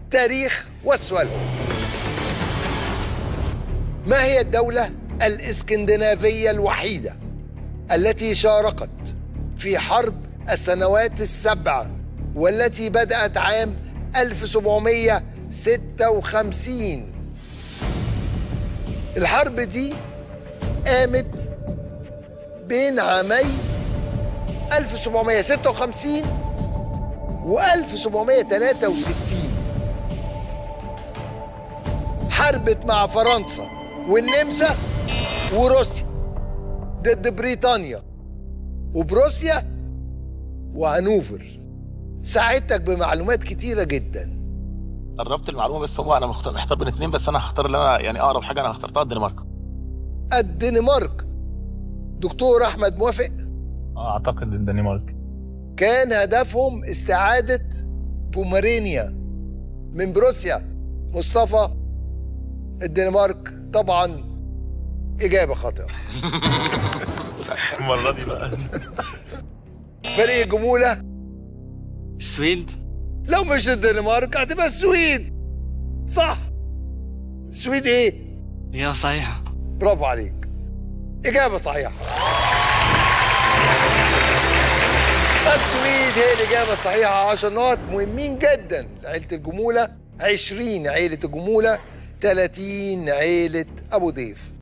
تاريخ والسؤال هو ما هي الدولة الإسكندنافية الوحيدة التي شاركت في حرب السنوات السبع والتي بدأت عام 1756 الحرب دي قامت بين عامي 1756 و 1763 حربت مع فرنسا والنمسا وروسيا ضد بريطانيا وبروسيا وهانوفر ساعدتك بمعلومات كتيرة جدا قربت المعلومه بس هو انا مختار محتار بين اتنين بس انا هختار اللي انا يعني اقرب حاجه انا اخترتها الدنمارك الدنمارك دكتور أحمد موافق اعتقد الدنمارك كان هدفهم استعادة بومرينيا من بروسيا مصطفى الدنمارك طبعا إجابة خاطئة المره دي بقى فريق الجمولة السويد لو مش الدنمارك هتبقى السويد صح السويد ايه؟ إجابة صحيحة برافو عليك إجابة صحيحة السويد هي الإجابة الصحيحة 10 نقط مهمين جدا لعيلة الجمولة 20 عيلة الجمولة 30 عيلة أبو ضيف